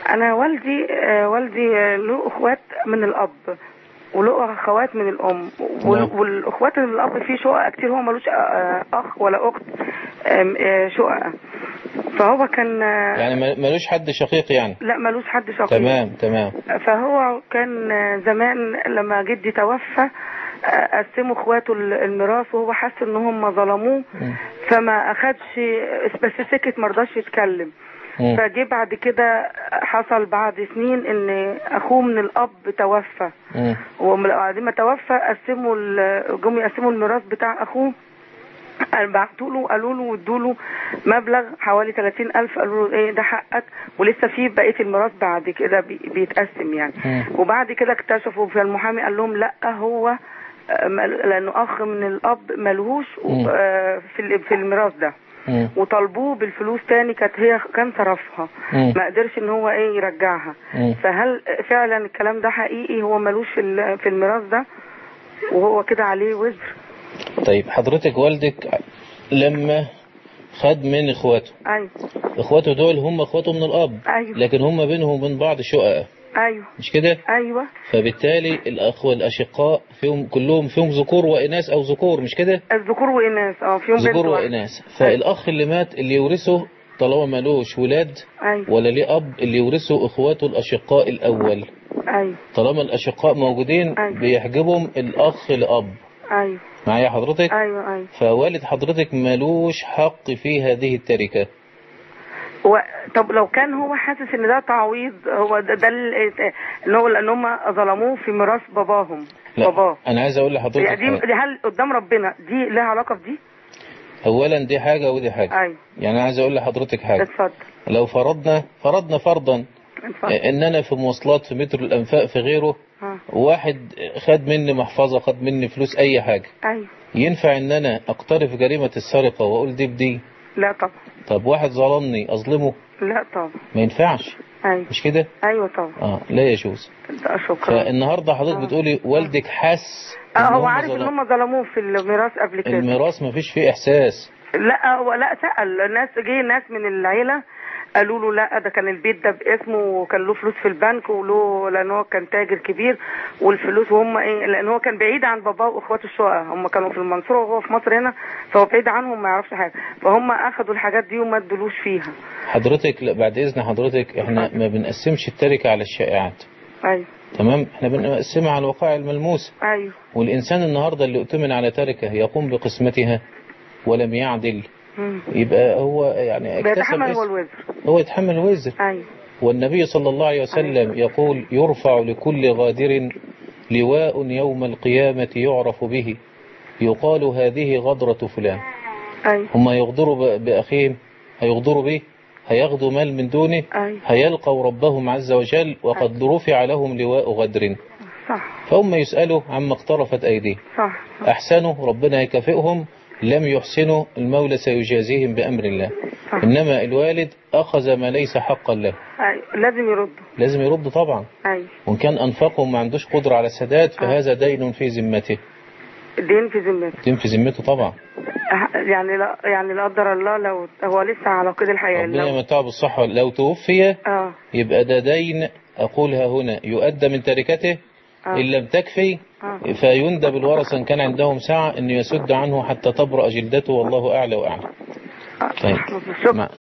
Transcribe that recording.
انا والدي آه، والدي آه، له اخوات من الاب وله اخوات من الام وال- نعم. والاخوات من الاب فيه شقق كتير هو ملوش آه، اخ ولا اخت آم، آه، شقق فهو كان آه، يعني ما- ملوش حد شقيق يعني لا ملوش حد شقيق تمام تمام فهو كان زمان لما جدي توفى آه، قسموا اخواته الميراث وهو حس ان هم ظلموه مم. فما اخدش بس سكت مرضاش يتكلم مم. فجه بعد كده حصل بعد سنين ان اخوه من الاب توفى مم. وبعد ما توفى قسموا ال- جم يقسموا الميراث بتاع اخوه بعتوا له قالوا له وادوا له مبلغ حوالي 30000 قالوا له ايه ده حقك ولسه في بقيه الميراث بعد كده بي- بيتقسم يعني مم. وبعد كده اكتشفوا في المحامي قال لهم لا هو آه، مل- لانه اخ من الاب ملهوش مم. آه، في ال- في الميراث ده مم. وطالبوه بالفلوس تاني كانت هي كان صرفها مم. ما قدرش ان هو ايه يرجعها مم. فهل فعلا الكلام ده حقيقي هو ملوش في ال- في الميراث ده وهو كده عليه وزر طيب حضرتك والدك لما خد من اخواته ايوه اخواته دول هم اخواته من الاب ايوه لكن هم بينهم وبين بعض شقق ايوه مش كده ايوه فبالتالي الاخوه الاشقاء فيهم كلهم فيهم ذكور واناث او ذكور مش كده الذكور واناث اه فيهم بنت ذكور واحدة. واناث فالاخ اللي مات اللي يورثه طالما مالوش ولاد ايوه ولا ليه اب اللي يورثه اخواته الاشقاء الاول ايوه طالما الاشقاء موجودين أيوة. بيحجبهم الاخ الاب ايوه معايا حضرتك ايوه ايوه فوالد حضرتك مالوش حق في هذه التركه و... طب لو كان هو حاسس ان ده تعويض هو ده, ده ال- ان هو لان هم ظلموه في ميراث باباهم لا باباه انا عايز اقول لحضرتك يعني دي, حاجة. دي هل قدام ربنا دي لها علاقه بدي؟ اولا دي حاجه ودي حاجه ايوه يعني انا عايز اقول لحضرتك حاجه اتفضل لو فرضنا فرضنا فرضا اتفضل ان انا في مواصلات في مترو الانفاق في غيره ها. واحد خد مني محفظه خد مني فلوس اي حاجه ايوه ينفع ان انا اقترف جريمه السرقه واقول دي بدي لا طبعا طب واحد ظلمني اظلمه لا طبعا ما ينفعش ايوه مش كده ايوه طبعا اه لا يجوز ده شكرا فالنهارده حضرتك آه. بتقولي والدك حس اه إن هو هم عارف ان ظلم- هم ظلموه في الميراث قبل كده الميراث ما فيش فيه احساس لا هو لا سأل الناس جه ناس من العيلة قالوا له لا ده كان البيت ده باسمه وكان له فلوس في البنك وله لان هو كان تاجر كبير والفلوس وهم ايه لان هو كان بعيد عن باباه واخواته الشقق هم كانوا في المنصوره وهو في مصر هنا فهو بعيد عنهم ما يعرفش حاجه فهم اخدوا الحاجات دي وما ادولوش فيها حضرتك لا بعد اذن حضرتك احنا ما بنقسمش التركه على الشائعات ايوه تمام احنا بنقسمها على الوقائع الملموسه ايوه والإنسان النهاردة اللي اؤتمن على تركة يقوم بقسمتها ولم يعدل مم. يبقى هو يعني اكتسب بيتحمل هو اسم الوزر هو يتحمل الوزر ايوه والنبي صلى الله عليه وسلم يقول يرفع لكل غادر لواء يوم القيامة يعرف به يقال هذه غدرة فلان ايوه هم يغدروا ب- بأخيهم هيغدروا به هياخدوا مال من دونه ايوه هيلقوا ربهم عز وجل وقد رفع لهم لواء غدر صح فهم يسألوا عما اقترفت أيديهم صح أحسنوا ربنا يكافئهم لم يحسنوا المولى سيجازيهم بأمر الله صح إنما الوالد أخذ ما ليس حقا له ايوه لازم يردوا لازم يرد طبعا ايوه وإن كان أنفقه ما عندوش قدرة على السداد فهذا دين في ذمته الدين في ذمته دين في ذمته طبعا أه، يعني لا يعني لا قدر الله لو هو لسه على قيد الحياه ربنا لو يمتعه بالصحة لو توفي اه يبقى ده دين أقولها هنا يؤدى من تركته آه. إن لم تكفي آه. فيندب الورثة إن كان عندهم سعة أن يسد عنه حتى تبرأ جلدته والله أعلى وأعلم آه. طيب شكرا مع,